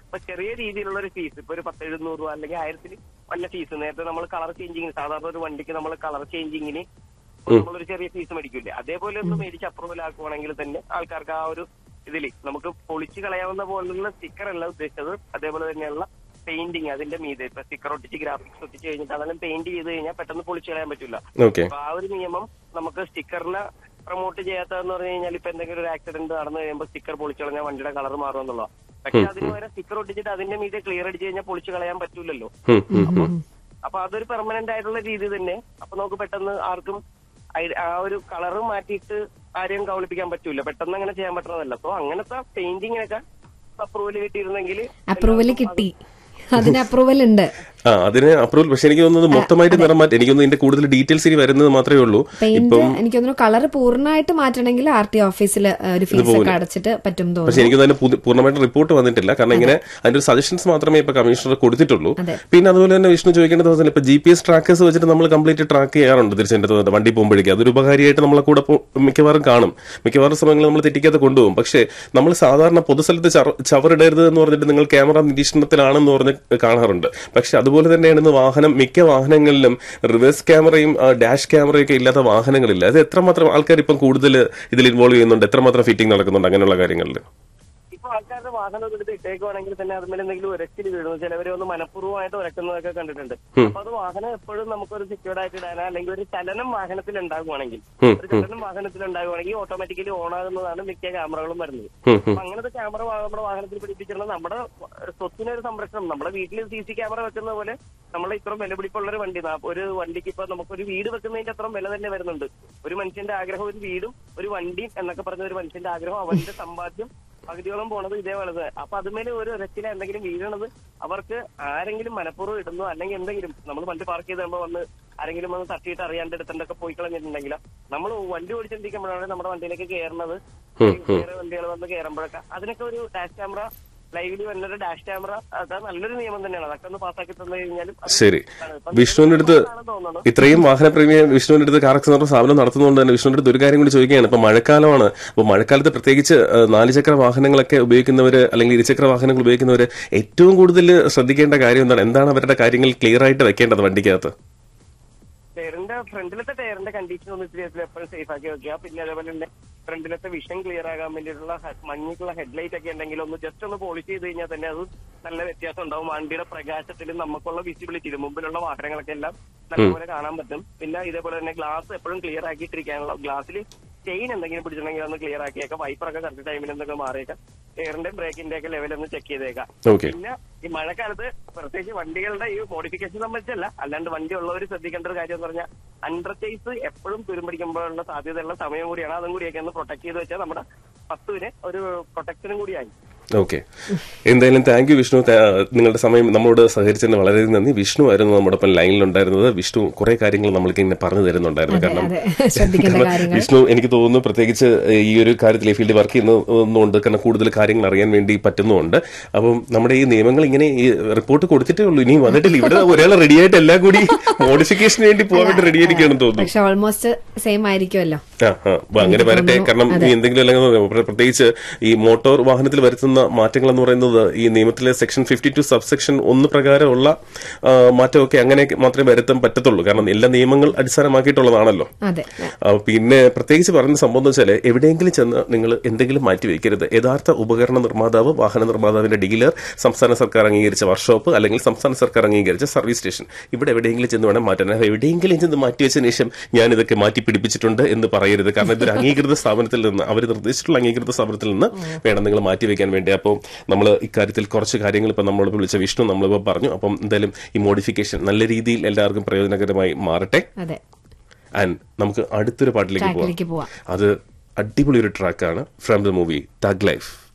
ഇപ്പൊ ചെറിയ രീതിയിലുള്ള ഒരു ഫീസ് ഇപ്പൊ ഒരു പത്ത് എഴുന്നൂറ് രൂപ അല്ലെങ്കിൽ ആയിരത്തിന് വല്ല ഫീസ് നേരത്തെ നമ്മൾ കളർ ചേഞ്ചിങ്ങിന് സാധാരണ ഒരു വണ്ടിക്ക് നമ്മൾ കളർ ചേഞ്ചിങ്ങിന് നമ്മളൊരു ചെറിയ ഫീസ് മേടിക്കില്ലേ അതേപോലെ ഒന്ന് മേടിച്ച് അപ്രൂവൽ ആക്കുവാണെങ്കിൽ തന്നെ ആൾക്കാർക്ക് ആ ഒരു ഇതിൽ നമുക്ക് പൊളിച്ച് കളയാവുന്ന പോലുള്ള സ്റ്റിക്കർ അല്ല ഉദ്ദേശിച്ചത് അതേപോലെ തന്നെയുള്ള പെയിന്റിങ് അതിന്റെ മീതെ ഇപ്പൊ സ്റ്റിക്കർ ഒട്ടിച്ച് ഗ്രാഫിക്സ് ഒട്ടിച്ച് കഴിഞ്ഞിട്ട് അതെല്ലാം പെയിന്റ് ചെയ്ത് കഴിഞ്ഞാൽ പെട്ടെന്ന് പൊളിച്ച് കളയാൻ പറ്റില്ല ഓക്കെ അപ്പൊ ആ ഒരു നിയമം നമുക്ക് സ്റ്റിക്കറിനെ പ്രൊമോട്ട് ചെയ്യാത്തതെന്ന് പറഞ്ഞു കഴിഞ്ഞാൽ ഇപ്പൊ എന്തെങ്കിലും ഒരു ആക്സിഡന്റ് നടന്നു കഴിയുമ്പോൾ സ്റ്റിക്കർ പൊളിച്ചു കളഞ്ഞാൽ വണ്ടിയുടെ കളർ മാറും എന്നുള്ളതാണ് പക്ഷെ അതിന് പകരം സ്റ്റിക്കർ ഒട്ടിച്ചിട്ട് അതിന്റെ മീതെ ക്ലിയർ അടിച്ച് കഴിഞ്ഞാൽ പൊളിച്ചു കളയാൻ പറ്റൂലല്ലോ അപ്പൊ അപ്പൊ അതൊരു പെർമനന്റ് ആയിട്ടുള്ള രീതി തന്നെ അപ്പൊ നമുക്ക് പെട്ടെന്ന് ആർക്കും ഐ- ആ ഒരു കളർ മാറ്റിയിട്ട് ആരെയും കബളിപ്പിക്കാൻ പറ്റൂല പെട്ടെന്ന് അങ്ങനെ ചെയ്യാൻ പറ്റുന്നതല്ല സോ അങ്ങനത്തെ പെയിന്റിങ്ങിനൊക്കെ അപ്രൂവൽ കിട്ടിയിരുന്നെങ്കിൽ അപ്രൂവൽ കിട്ടി അതിന് അപ്രൂവൽ ഉണ്ട് ആ അതിന് അപ്രൂവൽ പക്ഷെ എനിക്ക് തോന്നുന്നത് മൊത്തമായിട്ട് നിറം മാറ്റി എനിക്ക് തോന്നുന്നു ഇതിന്റെ കൂടുതൽ ഡീറ്റെയിൽസ് ഇനി വരുന്നത് മാത്രമേ ഉള്ളൂ പെയിന്റ് എനിക്ക് തോന്നുന്നു കളർ പൂർണ്ണമായിട്ട് മാറ്റണമെങ്കിൽ ആർ ടി ഓഫീസിൽ ഒരു ഫീസ് ഒക്കെ അടച്ചിട്ട് പറ്റും പക്ഷെ തോന്നുന്നു എനിക്ക് തന്നെ പു- പൂർണ്ണമായിട്ട് റിപ്പോർട്ട് വന്നിട്ടില്ല കാരണം ഇങ്ങനെ അതിന്റെ ഒരു സജഷൻസ് മാത്രമേ ഇപ്പൊ കമ്മീഷണർ കൊടുത്തിട്ടുള്ളൂ അതെ. പിന്നെ അതുപോലെ തന്നെ വിഷ്ണു ചോദിക്കേണ്ട ദിവസം ഇപ്പൊ ജി പി എസ് ട്രാക്കേഴ്സ് വെച്ചിട്ട് നമ്മൾ കംപ്ലീറ്റ് ട്രാക്ക് ചെയ്യാറുണ്ട് തിരിച്ചെന്റെ തോന്നുന്നത് വണ്ടി പോകുമ്പോഴേക്കും അതൊരു ഉപകാരിയായിട്ട് നമ്മളെ കൂടെ പോ- മിക്കവാറും കാണും മിക്കവാറും സമയങ്ങളിൽ നമ്മൾ തെറ്റിക്കാതെ കൊണ്ടുപോകും പക്ഷേ നമ്മൾ സാധാരണ പൊതുസ്ഥലത്ത് ചവ- ചവറിടരുത് എന്ന് പറഞ്ഞിട്ട് നിങ്ങൾ ക്യാമറ നിരീക്ഷണത്തിലാണെന്ന് പറഞ്ഞ് കാണാറുണ്ട് പക്ഷെ അതുപോലെ തന്നെയാണ് ഇന്ന് വാഹനം മിക്ക വാഹനങ്ങളിലും റിവേഴ്സ് ക്യാമറയും ആ, ഡാഷ് ക്യാമറയും ഒക്കെ ഇല്ലാത്ത വാഹനങ്ങളില്ല അത് എത്രമാത്രം ആൾക്കാർ ഇപ്പം കൂടുതൽ ഇതിൽ ഇൻവോൾവ് ചെയ്യുന്നുണ്ട് എത്രമാത്രം ഫിറ്റിംഗ് നടക്കുന്നുണ്ട് അങ്ങനെയുള്ള കാര്യങ്ങളിൽ ഇപ്പൊ ആൾക്കാരുടെ വാഹനം ഒക്കെ എടുത്ത് ഇട്ടേക്കുവാണെങ്കിൽ തന്നെ അതുമേലെ എന്തെങ്കിലും ഉരച്ചിൽ വീഴുന്നു ചിലവരെ ഒന്ന് മനഃപൂർവ്വമായിട്ട് ഉരക്കുന്നതൊക്കെ കണ്ടിട്ടുണ്ട് അപ്പൊ അത് വാഹനം എപ്പോഴും നമുക്കൊരു സെക്യൂർഡ് ആയിട്ട് ഇടാനോ അല്ലെങ്കിൽ ഒരു ചലനം വാഹനത്തിൽ ഉണ്ടാകുവാണെങ്കിൽ ഒരു ചലനം വാഹനത്തിൽ ഉണ്ടാകുവാണെങ്കിൽ ഓട്ടോമാറ്റിക്കലി ഓൺ ആകുന്നതാണ് മിക്ക ക്യാമറകളും വരുന്നത് അപ്പൊ അങ്ങനത്തെ ക്യാമറ നമ്മുടെ വാഹനത്തിൽ പിടിപ്പിച്ചിരുന്നത് നമ്മുടെ സ്വത്തിന് ഒരു സംരക്ഷണം നമ്മുടെ വീട്ടിൽ സി സി ക്യാമറ വെക്കുന്ന പോലെ നമ്മളെ ഇത്രയും വിലപിടിപ്പുള്ള ഒരു വണ്ടി നാ- ഒരു വണ്ടിക്ക് ഇപ്പൊ നമുക്കൊരു വീട് വെക്കുന്നതിന്റെ അത്രയും വില തന്നെ വരുന്നുണ്ട് ഒരു മനുഷ്യന്റെ ആഗ്രഹം ഒരു വീടും ഒരു വണ്ടിയും എന്നൊക്കെ പറഞ്ഞ ഒരു മനുഷ്യന്റെ ആഗ്രഹം അവന്റെ സമ്പാദ്യം പകുതിയോളം പോണത് ഇതേപോലെ തന്നെ. അപ്പൊ അതുമേലെ ഒരു ഇറച്ചില എന്തെങ്കിലും വീഴണത് അവർക്ക് ആരെങ്കിലും മനഃപൂർവ്വം ഇടുന്നു അല്ലെങ്കിൽ എന്തെങ്കിലും നമ്മൾ വണ്ടി പാർക്ക് ചെയ്ത് കഴിയുമ്പോൾ വന്ന് ആരെങ്കിലും വന്ന് തട്ടിയിട്ട് അറിയാണ്ട് എടുത്തിട്ടൊക്കെ പോയി കളഞ്ഞിട്ടുണ്ടെങ്കിൽ നമ്മൾ വണ്ടി ഓടിച്ചിരിക്കുമ്പോഴാണ് നമ്മുടെ വണ്ടിയിലേക്ക് കയറുന്നത് വേറെ വണ്ടികൾ വന്ന് കയറുമ്പോഴൊക്കെ അതിനൊക്കെ ഒരു ഡാഷ് ക്യാമറ ലൈവില് വന്നൊരു ഡാഷ് ക്യാമറ അത് നല്ലൊരു നിയമം തന്നെയാണ് അതൊക്കെ ഒന്ന് പാസ്സാക്കി തന്നു കഴിഞ്ഞാലും അത് ശരി ആണ്. ഇപ്പം വിഷ്ണുവിന്റെ അടുത്ത് ആണെന്ന് തോന്നുന്നു ഇത്രയും വാഹനപ്രേമിയെ വിഷ്ണുവിന്റെ അടുത്ത് കാറക്സ് എന്ന സ്ഥാപനം നടത്തുന്നതുകൊണ്ട് തന്നെ വിഷ്ണുവിന്റെ അടുത്ത് ഒരു കാര്യം കൂടി ചോദിക്കുകയാണ് ഇപ്പൊ മഴക്കാലമാണ് അപ്പൊ മഴക്കാലത്ത് പ്രത്യേകിച്ച് ഏഹ്, നാലുചക്ര വാഹനങ്ങളൊക്കെ ഉപയോഗിക്കുന്നവര് അല്ലെങ്കിൽ ഇരുചക്ര വാഹനങ്ങൾ ഉപയോഗിക്കുന്നവര് ഏറ്റവും കൂടുതൽ ശ്രദ്ധിക്കേണ്ട കാര്യം എന്താണ് എന്താണ് അവരുടെ കാര്യങ്ങൾ ക്ലിയർ ആയിട്ട് വെക്കേണ്ടത് വണ്ടിക്കകത്ത് ടയറിന്റെ ഫ്രണ്ടിലത്തെ ടയറിന്റെ കണ്ടീഷൻ ഒന്ന് ഇത്തിരി എപ്പോഴും സേഫ് ആക്കി വെക്കുക പിന്നെ അതേപോലെ തന്നെ ഫ്രണ്ടിലത്തെ വിഷൻ ക്ലിയർ ആകാൻ വേണ്ടിയിട്ടുള്ള ഹെ- മഞ്ഞിട്ടുള്ള ഹെഡ്ലൈറ്റ് ഒക്കെ ഉണ്ടെങ്കിൽ ഒന്ന് ജസ്റ്റ് ഒന്ന് പോളിഷ് ചെയ്ത് കഴിഞ്ഞാൽ തന്നെ അത് നല്ല വ്യത്യാസം ഉണ്ടാവും വണ്ടിയുടെ പ്രകാശത്തിലും നമുക്കുള്ള വിസിബിലിറ്റിയിലും മുമ്പിലുള്ള വാഹനങ്ങളൊക്കെ എല്ലാം നല്ലപോലെ കാണാൻ പറ്റും പിന്നെ ഇതേപോലെ തന്നെ ഗ്ലാസ് എപ്പോഴും ക്ലിയർ ആക്കിയിട്ടിരിക്കാനുള്ള ഗ്ലാസ്സിൽ ചെയിൻ എന്തെങ്കിലും പിടിച്ചിട്ടുണ്ടെങ്കിൽ ഒന്ന് ക്ലിയർ ആക്കിയേക്കാം വൈപ്പറൊക്കെ കറക്റ്റ് ടൈമിൽ എന്തൊക്കെ മാറിയേക്കാം എയറിന്റെ ബ്രേക്കിന്റെ ഒക്കെ ലെവൽ ഒന്ന് ചെക്ക് ചെയ്തേക്കാം ഓക്കെ പിന്നെ ഈ മഴക്കാലത്ത് പ്രത്യേകിച്ച് വണ്ടികളുടെ ഈ മോഡിഫിക്കേഷൻ സംബന്ധിച്ചല്ല അല്ലാണ്ട് വണ്ടി ഉള്ളവർ ശ്രദ്ധിക്കേണ്ട ഒരു കാര്യം എന്ന് പറഞ്ഞാൽ അണ്ടർചേസ് എപ്പോഴും തുരുമ്പിടിക്കുമ്പോഴുള്ള സാധ്യതയുള്ള സമയം കൂടിയാണ് അതും കൂടിയൊക്കെ ഒന്ന് പ്രൊട്ടക്ട് ചെയ്ത് വെച്ചാൽ നമ്മുടെ വസ്തുവിന് ഒരു പ്രൊട്ടക്ഷനും കൂടിയായി ഓക്കെ എന്തായാലും താങ്ക് യു വിഷ്ണു താ- നിങ്ങളുടെ സമയം നമ്മളോട് സഹകരിച്ചതിന് വളരെ നന്ദി വിഷ്ണു ആയിരുന്നു നമ്മുടെ ഒപ്പം ലൈനിലുണ്ടായിരുന്നത് വിഷ്ണു കുറെ കാര്യങ്ങൾ നമ്മൾക്ക് ഇങ്ങനെ പറഞ്ഞു തരുന്നുണ്ടായിരുന്നു കാരണം അതെ ശ്രദ്ധിക്കേണ്ട കാരണം കാര്യങ്ങൾ വിഷ്ണു എനിക്ക് തോന്നുന്നു പ്രത്യേകിച്ച് ഈ ഒരു കാര്യത്തിൽ ഈ ഫീൽഡ് വർക്ക് ചെയ്യുന്നതുകൊണ്ട് കാരണം കൂടുതൽ കാര്യങ്ങൾ അറിയാൻ വേണ്ടി പറ്റുന്നുണ്ട് അപ്പം നമ്മുടെ ഈ നിയമങ്ങൾ ഇങ്ങനെ ഈ റിപ്പോർട്ട് കൊടുത്തിട്ടേ ഉള്ളൂ ഇനി വന്നിട്ടില്ല ഇവിടെ ഒരാൾ റെഡിയായിട്ട് എല്ലാം കൂടി മോഡിഫിക്കേഷന് വേണ്ടി പോകാൻ വേണ്ടി റെഡി ആയിരിക്കുകയാണെന്ന് തോന്നുന്നു പക്ഷെ ഓൾമോസ്റ്റ് സെയിം ആയിരിക്കുമല്ലോ ആ, ആ. അപ്പൊ അങ്ങനെ വരട്ടെ കാരണം ഈ എന്തെങ്കിലും അല്ലെങ്കിൽ പ്ര- പ്രത്യേകിച്ച് ഈ മോട്ടോർ വാഹനത്തിൽ വരുത്തുന്ന മാറ്റങ്ങൾ എന്ന് പറയുന്നത് ഈ നിയമത്തിലെ section fifty two sub section ഒന്ന് പ്രകാരമുള്ള ആ, മാറ്റമൊക്കെ അങ്ങനെ മാത്രമേ വരുത്താൻ പറ്റത്തുള്ളൂ കാരണം എല്ലാ നിയമങ്ങൾ അടിസ്ഥാനമാക്കിയിട്ടുള്ളതാണല്ലോ അതെ ആ, പിന്നെ പ്രത്യേകിച്ച് പറയുന്ന സംഭവം എന്ന് വെച്ചാൽ എവിടെയെങ്കിലും ചെന്ന് നിങ്ങൾ എന്തെങ്കിലും മാറ്റി വെക്കരുത് യഥാർത്ഥ ഉപകരണ നിർമ്മാതാവ് വാഹന നിർമ്മാതാവിന്റെ ഡീലർ സംസ്ഥാന സർക്കാർ അംഗീകരിച്ച വർക്ക്ഷോപ്പ് അല്ലെങ്കിൽ സംസ്ഥാന സർക്കാർ അംഗീകരിച്ച സർവീസ് സ്റ്റേഷൻ ഇവിടെ എവിടെയെങ്കിലും ചെന്ന് വേണം മാറ്റാൻ അല്ലാതെ എവിടെയെങ്കിലും ചെന്ന് മാറ്റി വെച്ചതിന് ശേഷം ഞാൻ ഇതൊക്കെ മാറ്റി പിടിപ്പിച്ചിട്ടുണ്ട് എന്ന് പറയരുത് കാരണം ഇതൊരു അംഗീകൃത സ്ഥാപനത്തിൽ നിന്ന് അവർ നിർദ്ദേശിച്ചിട്ടുള്ള അംഗീകൃത സ്ഥാപനത്തിൽ നിന്ന് വേണം നിങ്ങൾ മാറ്റി വെക്കാൻ വേണ്ടി അപ്പോൾ നമ്മൾ ഇക്കാര്യത്തിൽ കുറച്ച് കാര്യങ്ങൾ ഇപ്പം നമ്മൾ വിളിച്ച വിഷ്ണു നമ്മളിപ്പോൾ പറഞ്ഞു അപ്പം എന്തായാലും ഈ മോഡിഫിക്കേഷൻ നല്ല രീതിയിൽ എല്ലാവർക്കും പ്രയോജനകരമായി മാറട്ടെ അതെ ആൻഡ് നമുക്ക് അടുത്തൊരു പാട്ടിലേക്ക് പോവാം ട്രാക്കിലേക്ക് പോവാം അത് അടിപൊളി ഒരു ട്രാക്കാണ് from the movie Thug life